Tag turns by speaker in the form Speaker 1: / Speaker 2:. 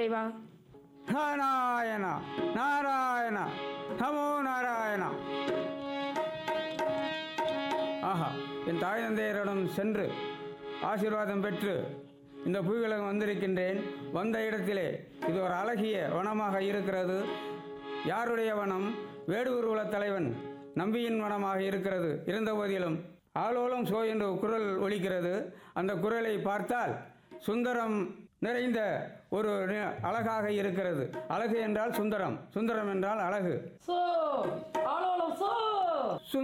Speaker 1: இறைவா
Speaker 2: நாராயணா நாராயணா நமோ நாராயணா ஆஹா என் தாய் தந்தையரிடம் சென்று ஆசீர்வாதம் பெற்று இந்த புவிகளுக்கு வந்திருக்கின்றேன் வந்த இடத்திலே இது ஒரு அழகிய வனமாக இருக்கிறது யாருடைய வனம் வேடுவர் குலத் தலைவன் நம்பியின் வனமாக இருக்கிறது இருந்த போதிலும் ஆலோலம் சோ என்று குரல் ஒலிக்கிறது அந்த குரலை பார்த்தால் சுந்தரம் நிறைந்த ஒரு நி- அழகாக இருக்கிறது அழகு என்றால் சுந்தரம் சுந்தரம் என்றால் அழகு
Speaker 1: சோ ஆளோளம் சோ